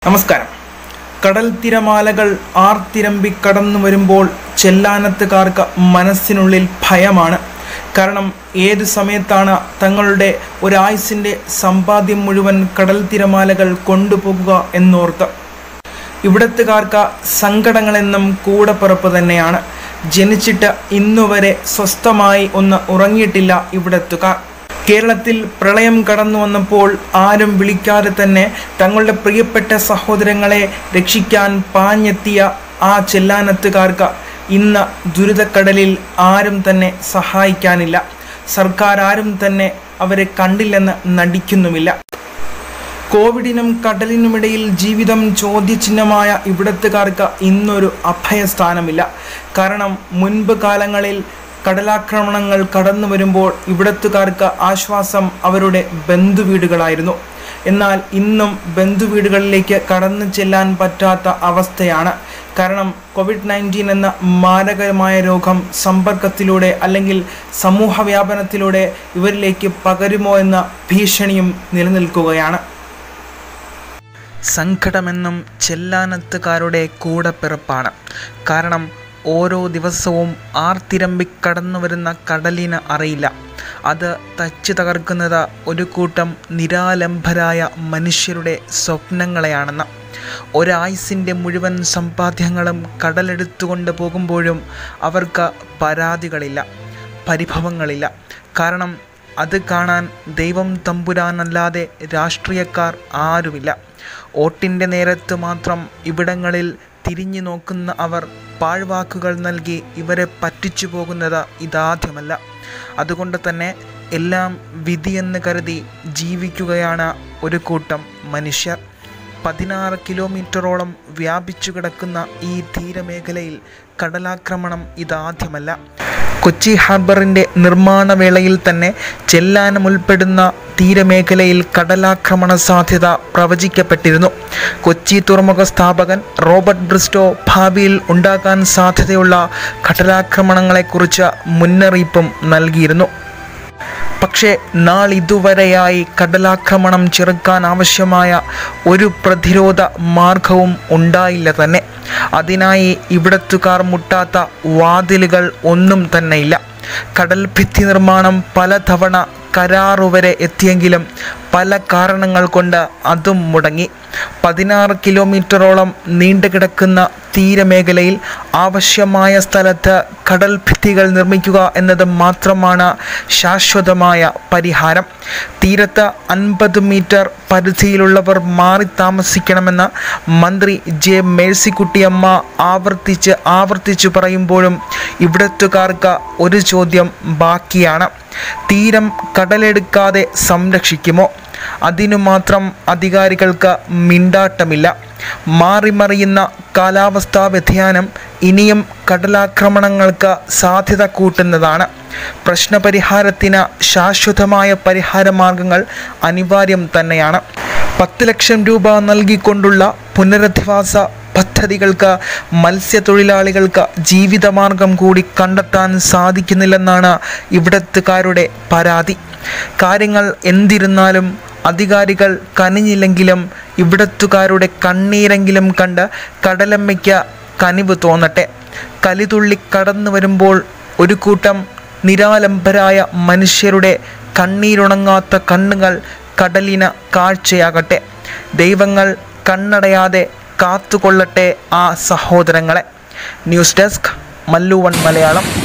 നമസ്കാരം കടൽ തിരമാലകൾ ആർത്തിരമ്പി കടന്നു വരുമ്പോൾ ചെല്ലാനത്തുകാർക്ക് മനസ്സിനുള്ളിൽ ഭയമാണ് കാരണം ഏതു സമയത്താണ് തങ്ങളുടെ ഒരായുസിൻ്റെ സമ്പാദ്യം മുഴുവൻ കടൽ തിരമാലകൾ കൊണ്ടുപോകുക എന്നോർത്ത് ഇവിടത്തുകാർക്ക് സങ്കടങ്ങളെന്നും കൂടപ്പിറപ്പ് തന്നെയാണ് ജനിച്ചിട്ട് ഇന്നുവരെ സ്വസ്ഥമായി ഒന്ന് ഉറങ്ങിയിട്ടില്ല ഇവിടത്തുകാർ കേരളത്തിൽ പ്രളയം കടന്നു വന്നപ്പോൾ ആരും വിളിക്കാതെ തന്നെ തങ്ങളുടെ പ്രിയപ്പെട്ട സഹോദരങ്ങളെ രക്ഷിക്കാൻ പാഞ്ഞെത്തിയ ആ ചെല്ലാനത്തുകാർക്ക് ഇന്ന് ദുരിതക്കടലിൽ ആരും തന്നെ സഹായിക്കാനില്ല സർക്കാർ ആരും തന്നെ അവരെ കണ്ടില്ലെന്ന് നടിക്കുന്നുമില്ല കോവിഡിനും കടലിനുമിടയിൽ ജീവിതം ചോദ്യചിഹ്നമായ ഇവിടത്തുകാർക്ക് ഇന്നൊരു അഭയസ്ഥാനമില്ല കാരണം മുൻപ് കാലങ്ങളിൽ കടലാക്രമണങ്ങൾ കടന്നു വരുമ്പോൾ ഇവിടത്തുകാർക്ക് ആശ്വാസം അവരുടെ ബന്ധുവീടുകളായിരുന്നു എന്നാൽ ഇന്നും ബന്ധുവീടുകളിലേക്ക് കടന്നു ചെല്ലാൻ പറ്റാത്ത അവസ്ഥയാണ് കാരണം കോവിഡ് നയൻറ്റീൻ എന്ന മാരകമായ രോഗം സമ്പർക്കത്തിലൂടെ അല്ലെങ്കിൽ സമൂഹ വ്യാപനത്തിലൂടെ ഇവരിലേക്ക് പകരുമോ എന്ന ഭീഷണിയും നിലനിൽക്കുകയാണ് സങ്കടമെന്നും ചെല്ലാനത്തുകാരുടെ കൂടപ്പിറപ്പാണ് കാരണം ഓരോ ദിവസവും ആർത്തിരമ്പി കടന്നു വരുന്ന കടലിന് അറിയില്ല അത് തച്ചു തകർക്കുന്നത് ഒരു കൂട്ടം നിരാലംബരായ മനുഷ്യരുടെ സ്വപ്നങ്ങളെയാണെന്ന് ഒരായുസിൻ്റെ മുഴുവൻ സമ്പാദ്യങ്ങളും കടലെടുത്തുകൊണ്ട് പോകുമ്പോഴും അവർക്ക് പരാതികളില്ല പരിഭവങ്ങളില്ല കാരണം അത് കാണാൻ ദൈവം തമ്പുരാനല്ലാതെ രാഷ്ട്രീയക്കാർ ആരുമില്ല വോട്ടിൻ്റെ നേരത്ത് മാത്രം ഇവിടങ്ങളിൽ തിരിഞ്ഞു നോക്കുന്ന അവർ പാഴ്വാക്കുകൾ നൽകി ഇവരെ പറ്റിച്ചു പോകുന്നത് ഇതാദ്യമല്ല അതുകൊണ്ട് തന്നെ എല്ലാം വിധിയെന്ന് കരുതി ജീവിക്കുകയാണ് ഒരു കൂട്ടം മനുഷ്യർ പതിനാറ് കിലോമീറ്ററോളം വ്യാപിച്ചു കിടക്കുന്ന ഈ തീരമേഖലയിൽ കടലാക്രമണം ഇതാദ്യമല്ല കൊച്ചി ഹാർബറിൻ്റെ നിർമ്മാണ വേളയിൽ തന്നെ ചെല്ലാനം ഉൾപ്പെടുന്ന തീരമേഖലയിൽ കടലാക്രമണ സാധ്യത പ്രവചിക്കപ്പെട്ടിരുന്നു കൊച്ചി തുറമുഖ സ്ഥാപകൻ റോബർട്ട് ബ്രിസ്റ്റോ ഭാവിയിൽ ഉണ്ടാകാൻ സാധ്യതയുള്ള കടലാക്രമണങ്ങളെക്കുറിച്ച് മുന്നറിയിപ്പും നൽകിയിരുന്നു പക്ഷേ നാളിതുവരെയായി കടലാക്രമണം ചെറുക്കാൻ ആവശ്യമായ ഒരു പ്രതിരോധ മാർഗവും ഉണ്ടായില്ല തന്നെ അതിനായി ഇവിടത്തുകാർ മുട്ടാത്ത വാതിലുകൾ ഒന്നും തന്നെയില്ല കടൽ ഭിത്തി നിർമ്മാണം പലതവണ കരാറുവരെ എത്തിയെങ്കിലും പല കാരണങ്ങൾ കൊണ്ട് അതും മുടങ്ങി പതിനാറ് കിലോമീറ്ററോളം നീണ്ടുകിടക്കുന്ന തീരമേഖലയിൽ ആവശ്യമായ സ്ഥലത്ത് കടൽ ഭിത്തികൾ നിർമ്മിക്കുക എന്നത് മാത്രമാണ് ശാശ്വതമായ പരിഹാരം തീരത്ത് അൻപത് മീറ്റർ പരിധിയിലുള്ളവർ മാറി താമസിക്കണമെന്ന് മന്ത്രി ജെ മേഴ്സിക്കുട്ടിയമ്മ ആവർത്തിച്ച് ആവർത്തിച്ചു പറയുമ്പോഴും ഇവിടത്തുകാർക്ക് ഒരു ചോദ്യം ബാക്കിയാണ് തീരം കടലെടുക്കാതെ സംരക്ഷിക്കുമോ അതിനു മാത്രം അധികാരികൾക്ക് മിണ്ടാട്ടമില്ല മാറിമറിയുന്ന കാലാവസ്ഥാ വ്യതിയാനം ഇനിയും കടലാക്രമണങ്ങൾക്ക് സാധ്യത കൂട്ടുന്നതാണ് പ്രശ്നപരിഹാരത്തിന് ശാശ്വതമായ പരിഹാര മാർഗങ്ങൾ അനിവാര്യം തന്നെയാണ് പത്ത് ലക്ഷം രൂപ നൽകിക്കൊണ്ടുള്ള പുനരധിവാസ പദ്ധതികൾക്ക് മത്സ്യത്തൊഴിലാളികൾക്ക് ജീവിതമാർഗം കൂടി കണ്ടെത്താൻ സാധിക്കുന്നില്ലെന്നാണ് ഇവിടത്തുകാരുടെ പരാതി കാര്യങ്ങൾ എന്തിരുന്നാലും അധികാരികൾ കനിഞ്ഞില്ലെങ്കിലും ഇവിടത്തുകാരുടെ കണ്ണീരെങ്കിലും കണ്ട് കടലമ്മയ്ക്ക് കനിവ് തോന്നട്ടെ കലിതുള്ളി കടന്നു വരുമ്പോൾ ഒരു കൂട്ടം നിരാലംബരായ മനുഷ്യരുടെ കണ്ണീരുണങ്ങാത്ത കണ്ണുകൾ കടലിന് കാഴ്ചയാകട്ടെ ദൈവങ്ങൾ കണ്ണടയാതെ കാത്തുകൊള്ളട്ടെ ആ സഹോദരങ്ങളെ news desk Mallu one Malayalam